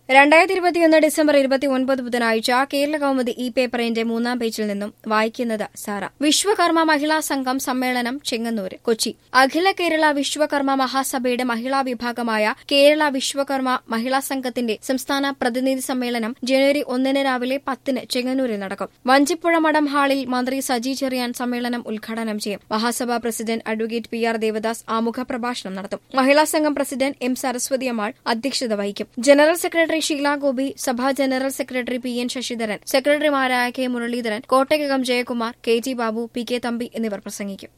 രണ്ടായിരത്തി ഇരുപത്തിയൊന്ന് ഡിസംബർ ഇരുപത്തി ഒൻപത് ബുധനാഴ്ച കേരള കൗമുദി ഈ പേപ്പറിന്റെ മൂന്നാം പേജിൽ നിന്നും വായിക്കുന്നത് സാറ വിശ്വകർമ്മ മഹിളാ സംഘം സമ്മേളനം ചെങ്ങന്നൂര് കൊച്ചി അഖില കേരള വിശ്വകർമ്മ മഹാസഭയുടെ മഹിളാ വിഭാഗമായ കേരള വിശ്വകർമ്മ മഹിളാ സംഘത്തിന്റെ സംസ്ഥാന പ്രതിനിധി സമ്മേളനം ജനുവരി ഒന്നിന് രാവിലെ പത്തിന് ചെങ്ങന്നൂരിൽ നടക്കും വഞ്ചിപ്പുഴ മഠം ഹാളിൽ മന്ത്രി സജി ചെറിയാൻ സമ്മേളനം ഉദ്ഘാടനം ചെയ്യും മഹാസഭാ president advocate P R Devadas ആമുഖ പ്രഭാഷണം നടത്തും മഹിളാ സംഘം പ്രസിഡന്റ് എം സരസ്വതി അമ്മാൾ അധ്യക്ഷത വഹിക്കും ജനറൽ സെക്രട്ടറി ഷീല ഗോപി സഭാ general secretary P N Sasidharan സെക്രട്ടറിമാരായ K Muraleedharan Kottakkakam Jayakumar K T Babu P K Thampi എന്നിവർ പ്രസംഗിക്കും